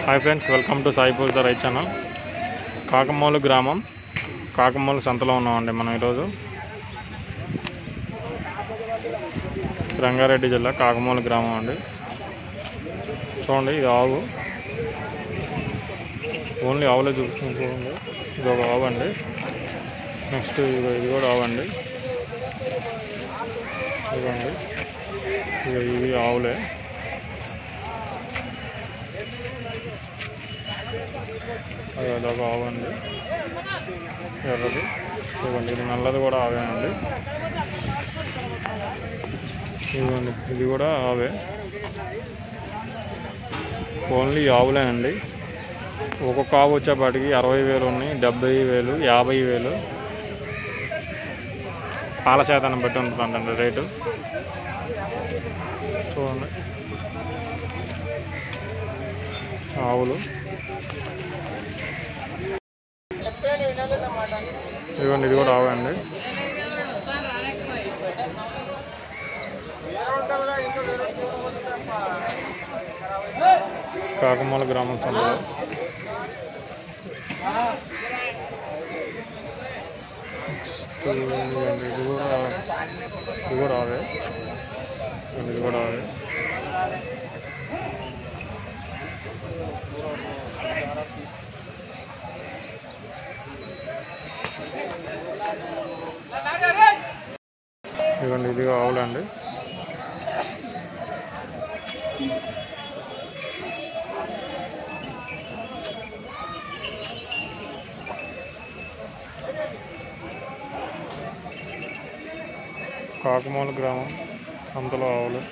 hi friends welcome to Sai Pooj the right channel Kakamulu గ్రామం కాకమూలు సంతలో ఉన్నామండి మనం ఈరోజు రంగారెడ్డి జిల్లా కాకమూలు గ్రామం అండి చూడండి ఇది ఆవు ఓన్లీ ఆవులే చూపిస్తుంది చూడండి ఇది ఒక ఆవు అండి నెక్స్ట్ ఇది ఇది కూడా ఆవు అండి ఇదిగోండి ఇక ఇవి ఆవులే అది అదొక ఆవు అండి ఎర్రది ఇదిగోండి ఇది నల్లది కూడా ఆవే అండి ఇదిగోండి ఇది కూడా ఆవే ఓన్లీ ఆవులే అండి ఒక్కొక్క ఆవు వచ్చేపాటికి అరవై వేలు ఉన్నాయి డెబ్బై వేలు యాభై వేలు పాల శాతాన్ని బట్టి ఉంటుందండి రేటు చూడండి ఆవులు ఇదిగోండి ఇది కూడా ఆవండి కాకమాల గ్రామం సందులో ఇదిగోండి ఇది కూడా ఇది కూడా ఆవే ఇది కూడా ఆవే ఇదిగోండి ఇది ఆవులండి కాకమూల గ్రామం సంతలో ఆవులు